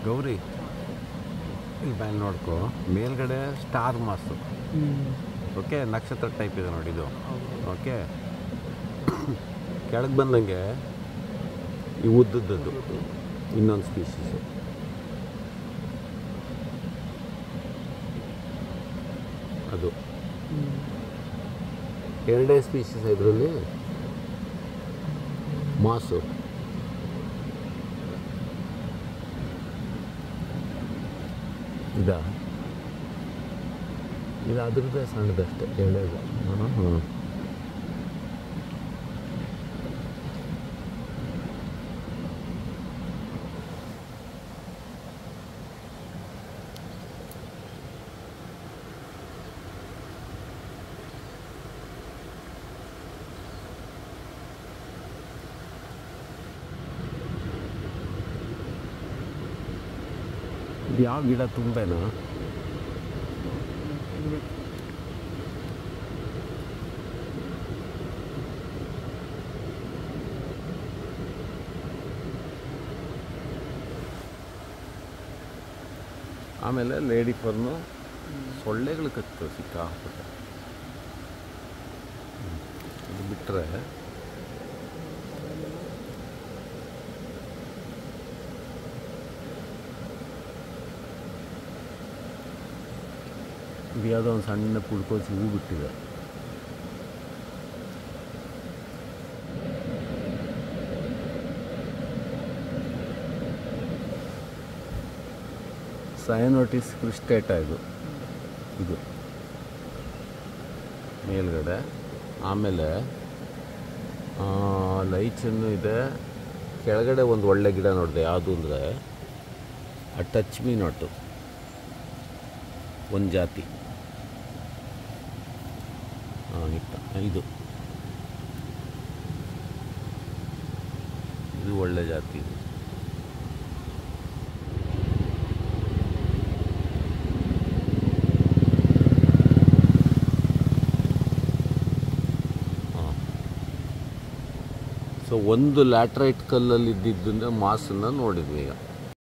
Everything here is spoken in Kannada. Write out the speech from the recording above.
ಗೌರಿ ಇಲ್ಲಿ ಮೇಲೆ ನೋಡ್ಕೊ ಮೇಲ್ಗಡೆ ಸ್ಟಾರ್ ಮಾಸು ಓಕೆ ನಕ್ಷತ್ರ ಟೈಪ್ ಇದೆ ನೋಡಿ ಇದು ಓಕೆ ಕೆಳಗೆ ಬಂದಂಗೆ ಈ ಉದ್ದದ್ದು ಇನ್ನೊಂದು ಸ್ಪೀಶೀಸು ಅದು ಎರಡೇ ಸ್ಪೀಶೀಸ್ ಇದರಲ್ಲಿ ಮಾಸು ಇದ ಇದು ಅದ್ರದ್ದೇ ಸಣ್ಣದಷ್ಟೇ ಎಳೆದು ಹಾಂ ಹಾಂ ಇದು ಯಾವ ಗಿಡ ತುಂಬೇನಾ ಆಮೇಲೆ ಲೇಡಿ ಫರ್ನು ಸೊಳ್ಳೆಗಳು ಕಚ್ಚು ಸಿಕ್ಕಾಪಟ್ಟೆ ಹ್ಮ್. ಇದು ಬಿಟ್ಟರೆ ಇದು ಯಾವುದೋ ಒಂದು ಸಣ್ಣ ಪುಡ್ಕೋಸಿ ಹೂ ಬಿಟ್ಟಿದೆ ಸಯನೋಟಿಸ್ ಕ್ರಿಸ್ಟೇಟ ಇದು ಇದು ಮೇಲ್ಗಡೆ ಆಮೇಲೆ ಲೈಚನ್ನು ಇದೆ ಕೆಳಗಡೆ ಒಂದು ಒಳ್ಳೆ ಗಿಡ ನೋಡಿದೆ ಯಾವುದು ಅಂದರೆ ಆ ಟಚ್ ಮೀ ನೋಟು ಒಂದು ಜಾತಿ ಹಾಂ ಇತ್ತ ಇದು ಇದು ಒಳ್ಳೆ ಜಾತಿ ಇದು ಹಾಂ ಸೊ ಒಂದು ಲ್ಯಾಟ್ರೈಟ್ ಕಲ್ಲಲ್ಲಿ ಇದ್ದಿದ್ದನ್ನ ಮಾಸನ್ನ ನೋಡಿದ್ವಿ ಈಗ